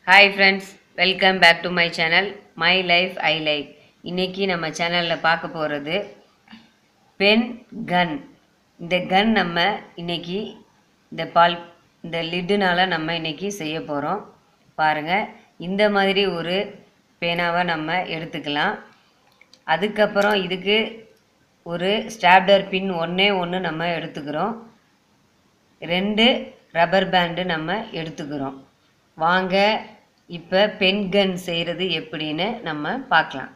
hi friends welcome back to my channel my life I life இன்னைக்கு நம்ம சேனலில் பார்க்க போகிறது பென் கன் இந்த கன் நம்ம இன்னைக்கு இந்த பால் இந்த லிட்டுனால நம்ம இன்னைக்கு செய்ய போகிறோம் பாருங்கள் இந்த மாதிரி ஒரு பேனாவை நம்ம எடுத்துக்கலாம் அதுக்கப்புறம் இதுக்கு ஒரு ஸ்டாப்லர் பின் ஒன்றே ஒன்று நம்ம எடுத்துக்கிறோம் ரெண்டு ரப்பர் பேண்டு நம்ம எடுத்துக்கிறோம் வாங்க இப்போ பென் கன் செய்கிறது எப்படின்னு நம்ம பார்க்கலாம்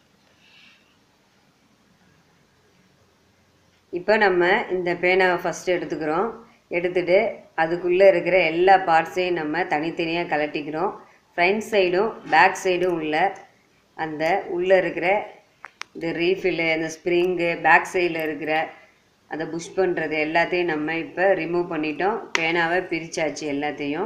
இப்போ நம்ம இந்த பேனாவை ஃபஸ்ட்டு எடுத்துக்கிறோம் எடுத்துட்டு அதுக்குள்ளே இருக்கிற எல்லா பார்ட்ஸையும் நம்ம தனித்தனியாக கலட்டிக்கிறோம் ஃப்ரண்ட் சைடும் பேக் சைடும் உள்ள அந்த உள்ளே இருக்கிற இந்த ரீஃபில்லு அந்த ஸ்ப்ரிங்கு பேக் சைடில் இருக்கிற அந்த புஷ் பண்ணுறது எல்லாத்தையும் நம்ம இப்போ ரிமூவ் பண்ணிட்டோம் பேனாவை பிரித்தாச்சு எல்லாத்தையும்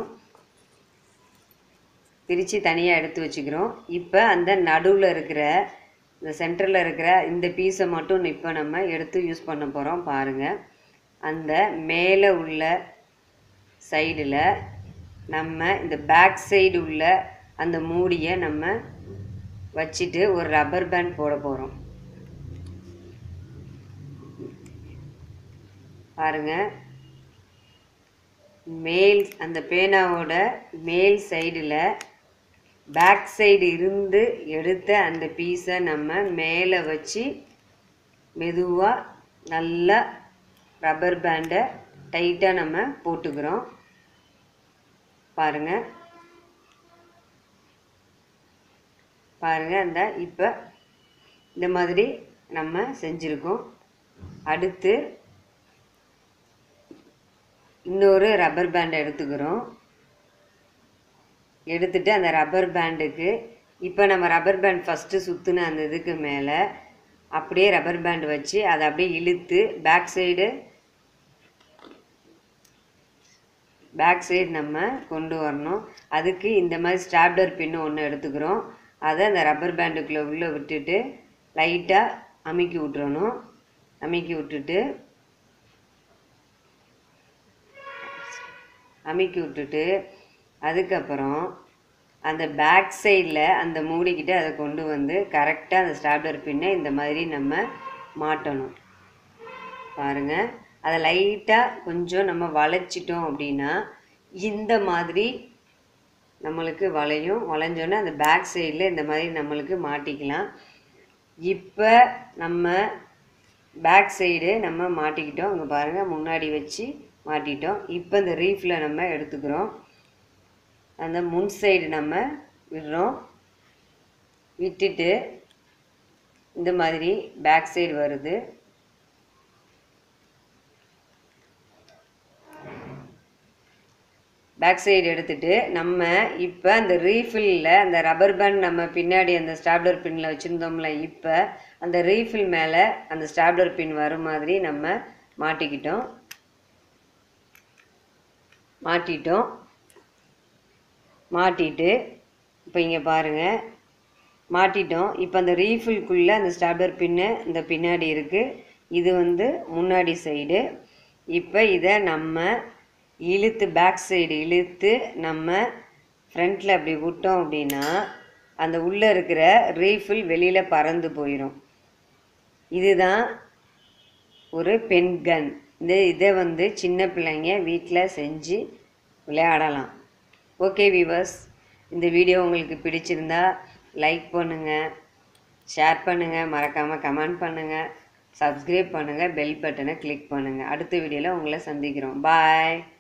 பிரித்து தனியாக எடுத்து வச்சுக்கிறோம் இப்போ அந்த நடுவில் இருக்கிற இந்த சென்டரில் இருக்கிற இந்த பீஸை மட்டும் இப்போ நம்ம எடுத்து யூஸ் பண்ண போகிறோம் பாருங்கள் அந்த மேலே உள்ள சைடில் நம்ம இந்த பேக் சைடு உள்ள அந்த மூடியை நம்ம வச்சுட்டு ஒரு ரப்பர் பேண்ட் போட போகிறோம் பாருங்க மேல் அந்த பேனாவோட மேல் சைடில் பேக் சைடு இருந்து எடுத்த அந்த பீஸை நம்ம மேலே வச்சு மெதுவாக நல்லா ரப்பர் பேண்டை டைட்டாக நம்ம போட்டுக்கிறோம் பாருங்க பாருங்க அந்த இப்போ இந்த மாதிரி நம்ம செஞ்சுருக்கோம் அடுத்து இன்னொரு ரப்பர் பேண்டை எடுத்துக்கிறோம் எடுத்துட்டு அந்த ரப்பர் பேண்டுக்கு இப்போ நம்ம ரப்பர் பேண்ட் ஃபஸ்ட்டு சுற்றின அந்த இதுக்கு மேலே அப்படியே ரப்பர் பேண்ட் வச்சு அதை அப்படியே இழுத்து பேக் சைடு பேக் சைடு நம்ம கொண்டு வரணும் அதுக்கு இந்த மாதிரி ஸ்டாப்லர் பின்னு ஒன்று எடுத்துக்கிறோம் அதை அந்த ரப்பர் பேண்டுக்குள்ளே உள்ளே விட்டுட்டு லைட்டாக அமுக்கி விட்டுறணும் அமுக்கி விட்டுட்டு அமுக்கி விட்டுட்டு அதுக்கப்புறம் அந்த பேக் சைடில் அந்த மூடிக்கிட்டு அதை கொண்டு வந்து கரெக்டாக அந்த ஸ்டாப்லர் பின்னை இந்த மாதிரி நம்ம மாட்டணும் பாருங்கள் அதை லைட்டாக கொஞ்சம் நம்ம வளைச்சிட்டோம் அப்படின்னா இந்த மாதிரி நம்மளுக்கு வளையும் வளைஞ்சோன்னே அந்த பேக் சைடில் இந்த மாதிரி நம்மளுக்கு மாட்டிக்கலாம் இப்போ நம்ம பேக் சைடு நம்ம மாட்டிக்கிட்டோம் இங்கே பாருங்கள் முன்னாடி வச்சு மாட்டிட்டோம் இப்போ இந்த ரீஃபில் நம்ம எடுத்துக்கிறோம் அந்த முன் சைடு நம்ம விடுறோம் விட்டுட்டு இந்த மாதிரி பேக் சைடு வருது பேக் சைடு எடுத்துட்டு நம்ம இப்போ அந்த ரீஃபில்லில் அந்த ரப்பர் பேண்ட் நம்ம பின்னாடி அந்த ஸ்டாப்லர் பின்னில் வச்சுருந்தோம்ல இப்போ அந்த ரீஃபில் மேலே அந்த ஸ்டாப்லர் பின் வரும் மாதிரி நம்ம மாட்டிக்கிட்டோம் மாட்டிட்டோம் மாட்டிட்டு இப்போ இங்கே பாருங்கள் மாட்டிட்டோம் இப்போ அந்த ரீஃபில்குள்ளே அந்த ஸ்டாப்லர் பின்னு இந்த பின்னாடி இருக்குது இது வந்து முன்னாடி சைடு இப்போ இதை நம்ம இழுத்து பேக் சைடு இழுத்து நம்ம ஃப்ரண்ட்டில் அப்படி விட்டோம் அப்படின்னா அந்த உள்ளே இருக்கிற ரீஃபில் வெளியில் பறந்து போயிடும் இதுதான் ஒரு பென் கன் இந்த இதை வந்து சின்ன பிள்ளைங்க வீட்டில் செஞ்சு விளையாடலாம் ஓகே வீவர்ஸ் இந்த வீடியோ உங்களுக்கு பிடிச்சிருந்தா லைக் பண்ணுங்கள் ஷேர் பண்ணுங்கள் மறக்காமல் கமெண்ட் பண்ணுங்கள் சப்ஸ்கிரைப் பண்ணுங்கள் பெல் பட்டனை கிளிக் பண்ணுங்கள் அடுத்த வீடியோவில் உங்களை சந்திக்கிறோம் பாய்